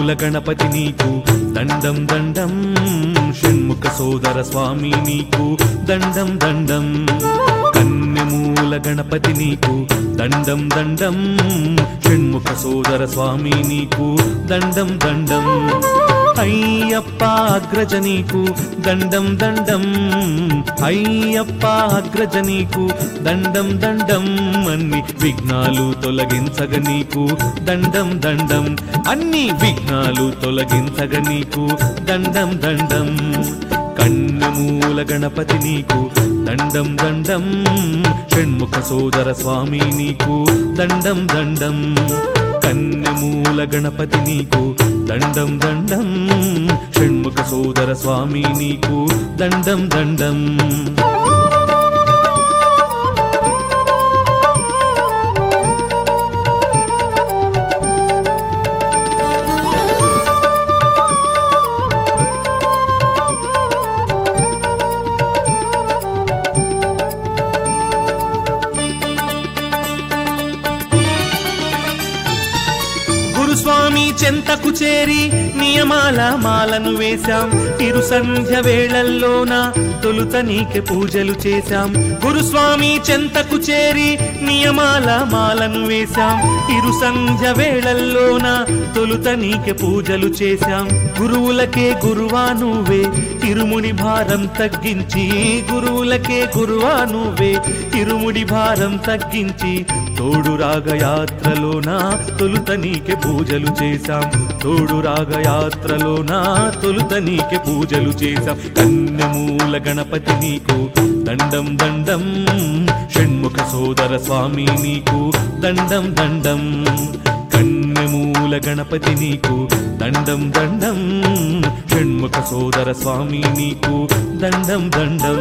కన్యమూల గణపతి నీకు దండం దండం షణ్ముఖ సోదర స్వామి నీకు దండం దండం కన్యమూల గణపతి నీకు దండం దండం షణ్ముఖ సోదర స్వామి నీకు దండం దండం అయ్యప్ప అగ్రజ నీకు దండం దండం అయ్యప్ప అగ్రజ నీకు దండం దండం అన్ని విఘ్నాలు తొలగించగ నీకు దండం దండం అన్ని విఘ్నాలు తొలగించగ నీకు దండం దండం కన్నమూల గణపతి నీకు దండం దండం షణ్ముఖ సోదర స్వామి నీకు దండం దండం కన్నెమూల గణపతి నీకు దండం దండం షణ్ముఖ సోదర స్వామి నీకు దండం దండం గురుస్వామి చెంతకు చేరి నియమాల మాలను వేశాం తిరు సంధ్య వేళల్లోన తొలుత నీకే పూజలు చేశాం గురుస్వామి చెంతకు చేరి నియమాల మాలను వేశాం ఇరు సంధ్య వేళల్లోన తొలుత నీకే పూజలు చేశాం గురువులకే గురువా నువ్వే ఇరుముడి భారం తగ్గించి గురువులకే గురువా నువ్వే ఇరుముడి భారం తగ్గించి తోడు రాగయాత్రలోన తొలుత నీకే పూజలు చేశాం తోడు రాగయాత్రలోన తొలుత నీకే పూజలు చేశాం కన్యమూల గణపతి నీకు దండం దండం షణ్ముఖ సోదర స్వామి నీకు దండం దండం కన్యమూల గణపతి నీకు దండం దండం షణ్ముఖ సోదర స్వామి నీకు దండం దండం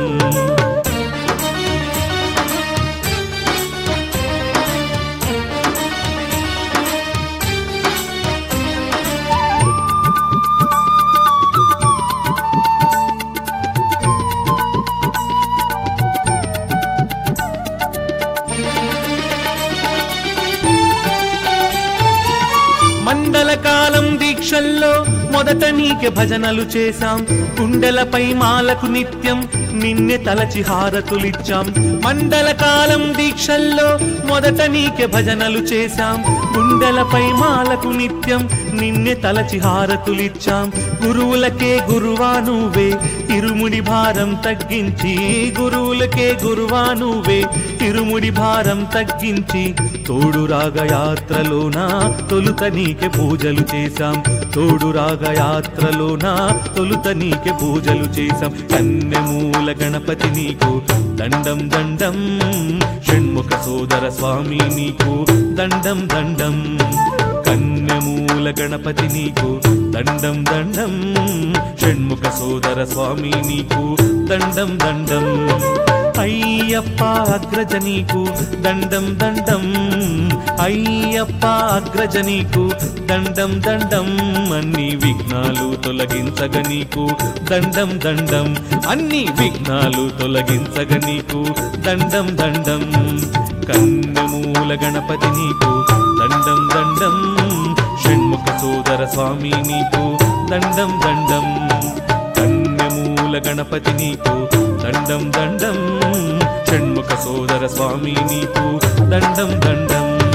మండల కాలం దీక్షల్లో మొదట నీకే భజనలు చేశాం కుండలపై మాలకు నిత్యం నిన్నే తలచి హారతులిచ్చాం మండల కాలం దీక్షల్లో మొదట నీకే భజనలు చేశాం కుండలపై మాలకు నిత్యం నిన్నే తలచి హారతులిచ్చాం గురువులకే గురువా నువ్వే ఇరుముడి భారం తగ్గించి గురువులకే గురువా నువ్వే ఇరుముడి భారం తగ్గించి తోడు రాగయాత్రలోన తొలుత నీకే పూజలు చేశాం తోడు రాగయాత్రలోన తొలుత నీకే పూజలు చేశాం కన్నెమూల గణపతి నీకు దండం దండం షణ్ముఖ సోదర స్వామి నీకు దండం దండం కన్యమూల గణపతి నీకు దండం దండం షణ్ముఖ సోదర స్వామి నీకు దండం దండం అయ్యప్ప అగ్రజ నీకు దండం దండం అయ్యప్ప అగ్రజ నీకు దండం దండం అన్ని విఘ్నాలు తొలగించగ నీకు దండం దండం అన్ని విఘ్నాలు తొలగించగ నీకు దండం దండం కన్నమూల గణపతి నీకు దండం దండం షణ్ముఖ సోదర స్వామి నీకు దండం దండం కన్యమూల గణపతి నీకు దండం దండం షణ్ముఖ సోదర స్వామి నీకు దండం దండం